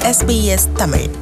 SBS Tamil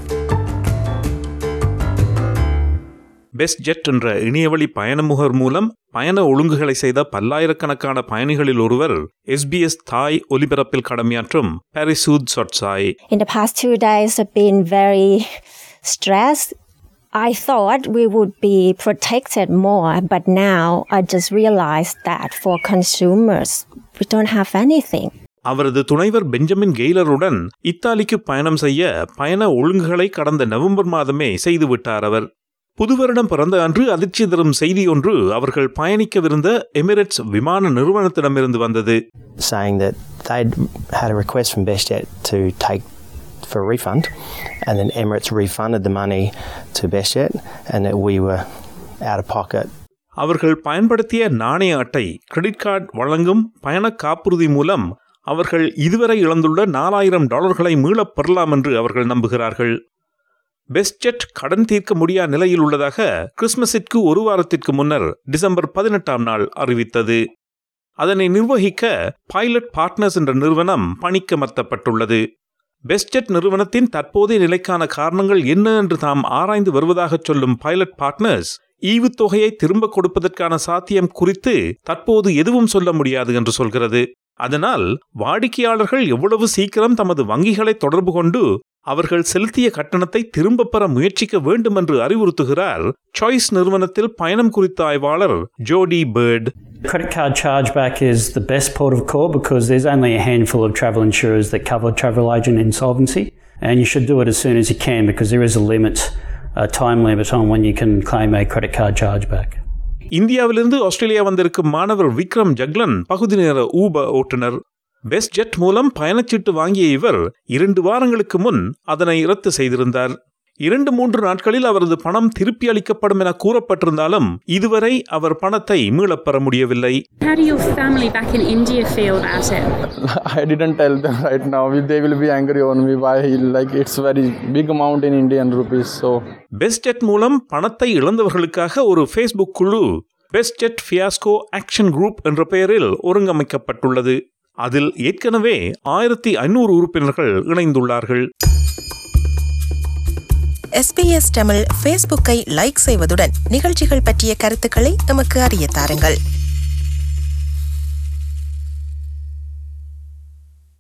best jet என்ற இணையவழி பயணமுகர் மூலம் பயண ஒழுங்குகளை செய்த பல்லாயிரக்கணக்கான பயணிகளில் ஒருவர் எஸ்பிஎஸ் தாய் ஒலிபரப்பில் கடமையாற்றும் பாரிசூத் சொட்சாய் In the past two days, I've been very stressed. I thought we would be protected more, but now I just realized that for consumers, we don't have anything. அவரது துணைவர் பெஞ்சமின் கெய்லருடன் இத்தாலிக்கு பயணம் செய்ய பயண ஒழுங்குகளை கடந்த நவம்பர் மாதமே செய்துவிட்டார் அவர் புது வருடம் பிறந்த அன்று அதிர்ச்சி தரும் செய்தி ஒன்று அவர்கள் பயணிக்கவிருந்த எமிரேட்ஸ் விமான நிறுவனத்திடமிருந்து வந்தது saying that they'd had a request from BestJet to take for a refund, and then Emirates refunded the money to BestJet, and that we were out of pocket. அவர்கள் பயன்படுத்திய நாணய அட்டை கிரெடிட் கார்டு வழங்கும் பயண காப்புறுதி மூலம் அவர்கள் இதுவரை இழந்துள்ள நாலாயிரம் டாலர்களை மீளப் பெறலாம் என்று அவர்கள் நம்புகிறார்கள் பெஸ்ட்ஜெட் கடன் தீர்க்க முடியா நிலையில் உள்ளதாக கிறிஸ்மஸிற்கு ஒரு வாரத்திற்கு முன்னர் டிசம்பர் பதினெட்டாம் நாள் அறிவித்தது அதனை நிர்வகிக்க பைலட் பார்ட்னர்ஸ் என்ற நிறுவனம் பணிக்கமர்த்தப்பட்டுள்ளது பெஸ்ட்ஜெட் நிறுவனத்தின் தற்போதைய நிலைக்கான காரணங்கள் என்ன என்று தாம் ஆராய்ந்து வருவதாக சொல்லும் பைலட் பார்ட்னர்ஸ் ஈவுத்தொகையை திரும்ப கொடுப்பதற்கான சாத்தியம் குறித்து தற்போது எதுவும் சொல்ல முடியாது என்று சொல்கிறது அதனால் வாடிக்கையாளர்கள் எவ்வளவு சீக்கிரம் தமது வங்கிகளை தொடர்பு கொண்டு அவர்கள் செலுத்திய கட்டணத்தை திரும்பப் பெற முயற்சிக்க வேண்டும் என்று அறிவுறுத்துகிறார் சாய்ஸ் நிறுவனத்தில் பயணம் குறித்த ஆய்வாளர் Jodie Bird Credit card chargeback is the best port of call because there's only a handful of travel insurers that cover travel agent insolvency, and you should do it as soon as you can because there is a limit, a time limit on when you can claim a credit card chargeback. இந்தியாவிலிருந்து Australia வந்திருக்கும் மாணவர் விக்ரம் ஜக்லன் பகுதி நேர ஊப ஓட்டுநர் best jet மூலம் பயணச்சீட்டு வாங்கிய இவர் இரண்டு வாரங்களுக்கு முன் அதனை ரத்து செய்திருந்தார் இரண்டு மூன்று நாட்களில் அவரது பணம் திருப்பி அளிக்கப்படும் என கூறப்பட்டிருந்தாலும் இதுவரை அவர் பணத்தை மீளப் பெற முடியவில்லை How do your family back in India feel about it? I didn't tell them right now. They will be angry on me. Why? Like it's very big amount in Indian rupees. So best jet மூலம் பணத்தை இழந்தவர்களுக்காக ஒரு Facebook குழு best jet fiasco action group என்ற பெயரில் ஒருங்கமைக்கப்பட்டுள்ளது அதில் ஏற்கனவே ஆயிரத்தி ஐநூறு உறுப்பினர்கள் இணைந்துள்ளார்கள் எஸ்பிஎஸ் தமிழ் ஃபேஸ்புக்கை லைக் செய்வதுடன் நிகழ்ச்சிகள் பற்றிய கருத்துக்களை எமக்கு அறிய தாருங்கள்